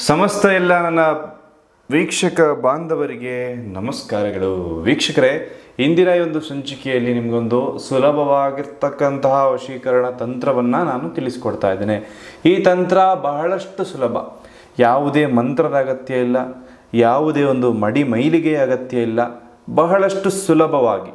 ಸಮಸ್ತ ಎಲ್ಲ ನನ್ನ ವೀಕ್ಷಕ ಬಾಂಧವರಿಗೆ ನಮಸ್ಕಾರಗಳು ವೀಕ್ಷಕರೇ ಇಂದಿನ ಈ ಒಂದು ಸಂಚಿಕೆಯಲ್ಲಿ ನಿಮಗೊಂದು ಸುಲಭವಾಗಿರ್ತಕ್ಕಂತಹ ವಶೀಕರಣ ತಂತ್ರವನ್ನು ನಾನು ತಿಳಿಸ್ಕೊಡ್ತಾ ಇದ್ದೇನೆ ಈ ತಂತ್ರ ಬಹಳಷ್ಟು ಸುಲಭ ಯಾವುದೇ ಮಂತ್ರದ ಅಗತ್ಯ ಇಲ್ಲ ಯಾವುದೇ ಒಂದು ಮಡಿ ಮೈಲಿಗೆ ಅಗತ್ಯ ಇಲ್ಲ ಬಹಳಷ್ಟು ಸುಲಭವಾಗಿ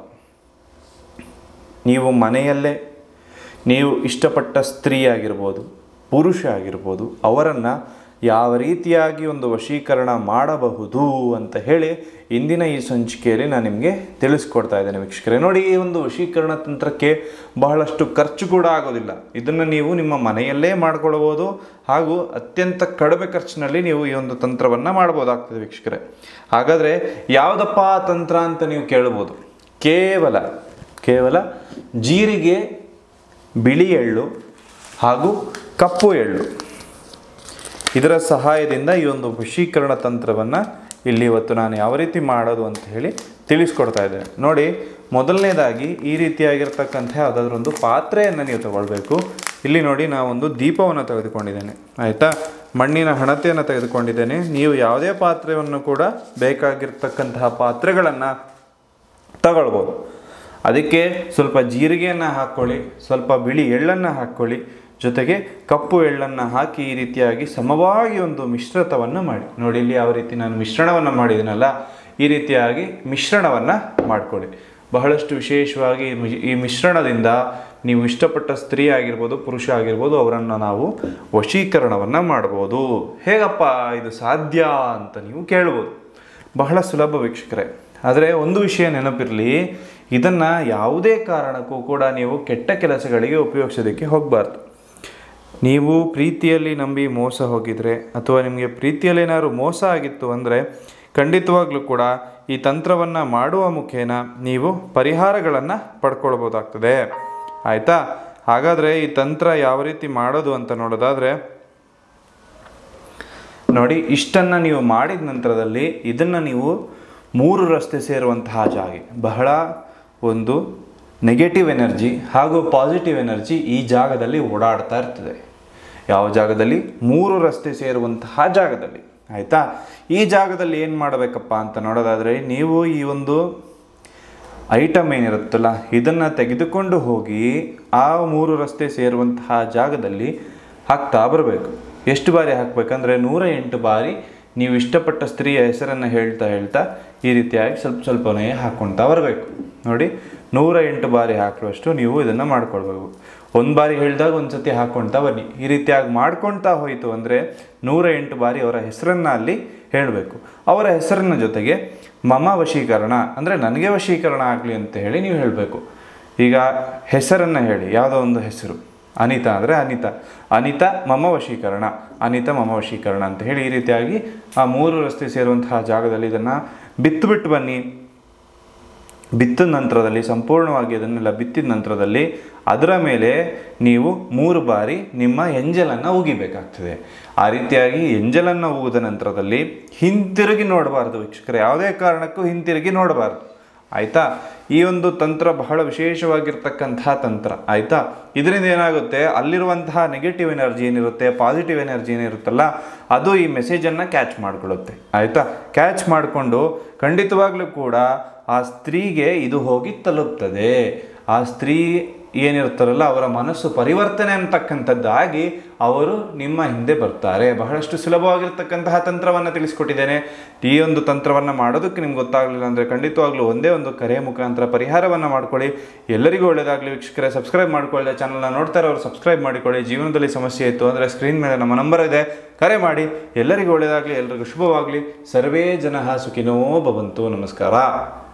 ನೀವು ಮನೆಯಲ್ಲೇ ನೀವು ಇಷ್ಟಪಟ್ಟ ಸ್ತ್ರೀ ಆಗಿರ್ಬೋದು ಪುರುಷ ಆಗಿರ್ಬೋದು ಅವರನ್ನು ಯಾವ ರೀತಿಯಾಗಿ ಒಂದು ವಶೀಕರಣ ಮಾಡಬಹುದು ಅಂತ ಹೇಳಿ ಇಂದಿನ ಈ ಸಂಚಿಕೆಯಲ್ಲಿ ನಾನು ನಿಮಗೆ ತಿಳಿಸ್ಕೊಡ್ತಾ ಇದ್ದೇನೆ ವೀಕ್ಷಕರೇ ನೋಡಿ ಈ ಒಂದು ವಶೀಕರಣ ತಂತ್ರಕ್ಕೆ ಬಹಳಷ್ಟು ಖರ್ಚು ಕೂಡ ಆಗೋದಿಲ್ಲ ಇದನ್ನು ನೀವು ನಿಮ್ಮ ಮನೆಯಲ್ಲೇ ಮಾಡ್ಕೊಳ್ಬೋದು ಹಾಗೂ ಅತ್ಯಂತ ಕಡಿಮೆ ಖರ್ಚಿನಲ್ಲಿ ನೀವು ಈ ಒಂದು ತಂತ್ರವನ್ನು ಮಾಡ್ಬೋದಾಗ್ತದೆ ವೀಕ್ಷಕರೇ ಹಾಗಾದರೆ ಯಾವುದಪ್ಪ ಆ ತಂತ್ರ ಅಂತ ನೀವು ಕೇಳ್ಬೋದು ಕೇವಲ ಕೇವಲ ಜೀರಿಗೆ ಬಿಳಿ ಎಳ್ಳು ಹಾಗೂ ಕಪ್ಪು ಎಳ್ಳು ಇದರ ಸಹಾಯದಿಂದ ಈ ಒಂದು ವಶೀಕರಣ ತಂತ್ರವನ್ನು ಇಲ್ಲಿ ಇವತ್ತು ನಾನು ಯಾವ ರೀತಿ ಮಾಡೋದು ಅಂತ ಹೇಳಿ ತಿಳಿಸ್ಕೊಡ್ತಾ ಇದ್ದೇನೆ ನೋಡಿ ಮೊದಲನೇದಾಗಿ ಈ ರೀತಿಯಾಗಿರ್ತಕ್ಕಂಥ ಯಾವುದಾದ್ರೂ ಒಂದು ಪಾತ್ರೆಯನ್ನು ನೀವು ತಗೊಳ್ಬೇಕು ಇಲ್ಲಿ ನೋಡಿ ನಾವೊಂದು ದೀಪವನ್ನು ತೆಗೆದುಕೊಂಡಿದ್ದೇನೆ ಆಯಿತಾ ಮಣ್ಣಿನ ಹಣತೆಯನ್ನು ತೆಗೆದುಕೊಂಡಿದ್ದೇನೆ ನೀವು ಯಾವುದೇ ಪಾತ್ರೆಯನ್ನು ಕೂಡ ಬೇಕಾಗಿರ್ತಕ್ಕಂತಹ ಪಾತ್ರೆಗಳನ್ನು ತಗೊಳ್ಬೋದು ಅದಕ್ಕೆ ಸ್ವಲ್ಪ ಜೀರಿಗೆಯನ್ನು ಹಾಕ್ಕೊಳ್ಳಿ ಸ್ವಲ್ಪ ಬಿಳಿ ಎಳ್ಳನ್ನು ಹಾಕ್ಕೊಳ್ಳಿ ಜೊತೆಗೆ ಕಪ್ಪು ಎಳ್ಳನ್ನು ಹಾಕಿ ಈ ರೀತಿಯಾಗಿ ಸಮವಾಗಿ ಒಂದು ಮಿಶ್ರಿತವನ್ನು ಮಾಡಿ ನೋಡಿ ಇಲ್ಲಿ ಯಾವ ರೀತಿ ನಾನು ಮಿಶ್ರಣವನ್ನು ಮಾಡಿದ್ದೀನಲ್ಲ ಈ ರೀತಿಯಾಗಿ ಮಿಶ್ರಣವನ್ನು ಮಾಡಿಕೊಳ್ಳಿ ಬಹಳಷ್ಟು ವಿಶೇಷವಾಗಿ ಈ ಮಿ- ಈ ಮಿಶ್ರಣದಿಂದ ನೀವು ಇಷ್ಟಪಟ್ಟ ಸ್ತ್ರೀ ಆಗಿರ್ಬೋದು ಪುರುಷ ಆಗಿರ್ಬೋದು ಅವರನ್ನು ನಾವು ವಶೀಕರಣವನ್ನು ಮಾಡ್ಬೋದು ಹೇಗಪ್ಪ ಇದು ಸಾಧ್ಯ ಅಂತ ನೀವು ಕೇಳ್ಬೋದು ಬಹಳ ಸುಲಭ ವೀಕ್ಷಕರೇ ಆದರೆ ಒಂದು ವಿಷಯ ನೆನಪಿರಲಿ ಇದನ್ನು ಯಾವುದೇ ಕಾರಣಕ್ಕೂ ಕೂಡ ನೀವು ಕೆಟ್ಟ ಕೆಲಸಗಳಿಗೆ ಉಪಯೋಗಿಸೋದಕ್ಕೆ ಹೋಗಬಾರ್ದು ನೀವು ಪ್ರೀತಿಯಲ್ಲಿ ನಂಬಿ ಮೋಸ ಹೋಗಿದ್ರೆ ಅಥವಾ ನಿಮಗೆ ಪ್ರೀತಿಯಲ್ಲಿ ಏನಾದ್ರು ಮೋಸ ಆಗಿತ್ತು ಅಂದರೆ ಖಂಡಿತವಾಗ್ಲೂ ಕೂಡ ಈ ತಂತ್ರವನ್ನು ಮಾಡುವ ಮುಖೇನ ನೀವು ಪರಿಹಾರಗಳನ್ನು ಪಡ್ಕೊಳ್ಬೋದಾಗ್ತದೆ ಆಯಿತಾ ಹಾಗಾದರೆ ಈ ತಂತ್ರ ಯಾವ ರೀತಿ ಮಾಡೋದು ಅಂತ ನೋಡೋದಾದರೆ ನೋಡಿ ಇಷ್ಟನ್ನು ನೀವು ಮಾಡಿದ ನಂತರದಲ್ಲಿ ಇದನ್ನು ನೀವು ಮೂರು ರಸ್ತೆ ಸೇರುವಂತಹ ಜಾಗೆ ಬಹಳ ಒಂದು ನೆಗೆಟಿವ್ ಎನರ್ಜಿ ಹಾಗೂ ಪಾಸಿಟಿವ್ ಎನರ್ಜಿ ಈ ಜಾಗದಲ್ಲಿ ಓಡಾಡ್ತಾ ಇರ್ತದೆ ಯಾವ ಜಾಗದಲ್ಲಿ ಮೂರು ರಸ್ತೆ ಸೇರುವಂತಹ ಜಾಗದಲ್ಲಿ ಆಯಿತಾ ಈ ಜಾಗದಲ್ಲಿ ಏನು ಮಾಡಬೇಕಪ್ಪ ಅಂತ ನೋಡೋದಾದರೆ ನೀವು ಈ ಒಂದು ಐಟಮ್ ಏನಿರುತ್ತಲ್ಲ ಇದನ್ನು ತೆಗೆದುಕೊಂಡು ಹೋಗಿ ಆ ಮೂರು ರಸ್ತೆ ಸೇರುವಂತಹ ಜಾಗದಲ್ಲಿ ಹಾಕ್ತಾ ಬರಬೇಕು ಎಷ್ಟು ಬಾರಿ ಹಾಕಬೇಕಂದ್ರೆ ನೂರ ಎಂಟು ಬಾರಿ ನೀವು ಇಷ್ಟಪಟ್ಟ ಸ್ತ್ರೀಯ ಹೆಸರನ್ನು ಹೇಳ್ತಾ ಹೇಳ್ತಾ ಈ ರೀತಿಯಾಗಿ ಸ್ವಲ್ಪ ಸ್ವಲ್ಪನೇ ಹಾಕ್ಕೊಳ್ತಾ ಬರಬೇಕು ನೋಡಿ ನೂರ ಎಂಟು ಬಾರಿ ಹಾಕುವಷ್ಟು ನೀವು ಇದನ್ನು ಮಾಡ್ಕೊಳ್ಬೇಕು ಒಂದು ಬಾರಿ ಹೇಳಿದಾಗ ಒಂದು ಸತಿ ಹಾಕ್ಕೊಳ್ತಾ ಬನ್ನಿ ಈ ರೀತಿಯಾಗಿ ಮಾಡ್ಕೊಳ್ತಾ ಹೋಯಿತು ಅಂದರೆ ನೂರ ಎಂಟು ಬಾರಿ ಅವರ ಹೆಸರನ್ನು ಅಲ್ಲಿ ಹೇಳಬೇಕು ಅವರ ಹೆಸರಿನ ಜೊತೆಗೆ ಮಮ ವಶೀಕರಣ ಅಂದರೆ ನನಗೆ ವಶೀಕರಣ ಆಗಲಿ ಅಂತ ಹೇಳಿ ನೀವು ಹೇಳಬೇಕು ಈಗ ಹೆಸರನ್ನು ಹೇಳಿ ಯಾವುದೋ ಒಂದು ಹೆಸರು ಅನಿತಾ ಅಂದರೆ ಅನಿತಾ ಅನಿತಾ ಮಮ ವಶೀಕರಣ ಅನಿತಾ ಮಮ ವಶೀಕರಣ ಅಂತ ಹೇಳಿ ಈ ರೀತಿಯಾಗಿ ಆ ಮೂರು ರಸ್ತೆ ಸೇರುವಂತಹ ಜಾಗದಲ್ಲಿ ಇದನ್ನು ಬಿತ್ತು ಬಿಟ್ಟು ಬನ್ನಿ ಬಿತ್ತಿದ ನಂತರದಲ್ಲಿ ಸಂಪೂರ್ಣವಾಗಿ ಅದನ್ನೆಲ್ಲ ಬಿತ್ತಿದ ನಂತರದಲ್ಲಿ ಅದರ ಮೇಲೆ ನೀವು ಮೂರು ಬಾರಿ ನಿಮ್ಮ ಎಂಜಲನ್ನು ಉಗಿಬೇಕಾಗ್ತದೆ ಆ ರೀತಿಯಾಗಿ ಎಂಜಲನ್ನು ಉಗಿದ ನಂತರದಲ್ಲಿ ಹಿಂತಿರುಗಿ ನೋಡಬಾರ್ದು ವೀಕ್ಷಕರು ಯಾವುದೇ ಕಾರಣಕ್ಕೂ ಹಿಂತಿರುಗಿ ನೋಡಬಾರ್ದು ಆಯಿತಾ ಈ ಒಂದು ತಂತ್ರ ಬಹಳ ವಿಶೇಷವಾಗಿರ್ತಕ್ಕಂತಹ ತಂತ್ರ ಆಯಿತಾ ಇದರಿಂದ ಏನಾಗುತ್ತೆ ಅಲ್ಲಿರುವಂತಹ ನೆಗೆಟಿವ್ ಎನರ್ಜಿ ಏನಿರುತ್ತೆ ಪಾಸಿಟಿವ್ ಎನರ್ಜಿ ಏನಿರುತ್ತಲ್ಲ ಅದು ಈ ಮೆಸೇಜನ್ನು ಕ್ಯಾಚ್ ಮಾಡಿಕೊಳ್ಳುತ್ತೆ ಆಯಿತಾ ಕ್ಯಾಚ್ ಮಾಡಿಕೊಂಡು ಖಂಡಿತವಾಗ್ಲೂ ಕೂಡ ಆ ಸ್ತ್ರೀಗೆ ಇದು ಹೋಗಿ ತಲುಪ್ತದೆ ಆ ಸ್ತ್ರೀ ಏನಿರ್ತಾರಲ್ಲ ಅವರ ಮನಸ್ಸು ಪರಿವರ್ತನೆ ಅಂತಕ್ಕಂಥದ್ದಾಗಿ ಅವರು ನಿಮ್ಮ ಹಿಂದೆ ಬರ್ತಾರೆ ಬಹಳಷ್ಟು ಸುಲಭವಾಗಿರ್ತಕ್ಕಂತಹ ತಂತ್ರವನ್ನು ತಿಳಿಸ್ಕೊಟ್ಟಿದ್ದೇನೆ ಈ ಒಂದು ತಂತ್ರವನ್ನು ಮಾಡೋದಕ್ಕೆ ನಿಮ್ಗೆ ಗೊತ್ತಾಗಲಿಲ್ಲ ಅಂದರೆ ಖಂಡಿತವಾಗ್ಲೂ ಒಂದೇ ಒಂದು ಕರೆ ಮುಖಾಂತರ ಪರಿಹಾರವನ್ನು ಮಾಡ್ಕೊಳ್ಳಿ ಎಲ್ಲರಿಗೂ ಒಳ್ಳೆಯದಾಗಲಿ ವೀಕ್ಷಕರೇ ಸಬ್ಸ್ಕ್ರೈಬ್ ಮಾಡ್ಕೊಳ್ಳಿ ಚಾನಲ್ನ ನೋಡ್ತಾ ಇರೋರು ಸಬ್ಸ್ಕ್ರೈಬ್ ಮಾಡಿಕೊಳ್ಳಿ ಜೀವನದಲ್ಲಿ ಸಮಸ್ಯೆ ಇತ್ತು ಅಂದರೆ ಸ್ಕ್ರೀನ್ ಮೇಲೆ ನಮ್ಮ ನಂಬರ್ ಇದೆ ಕರೆ ಮಾಡಿ ಎಲ್ಲರಿಗೂ ಒಳ್ಳೆಯದಾಗಲಿ ಎಲ್ಲರಿಗೂ ಶುಭವಾಗಲಿ ಸರ್ವೇ ಜನ ಸುಖಿನೋ ಭವಂತು ನಮಸ್ಕಾರ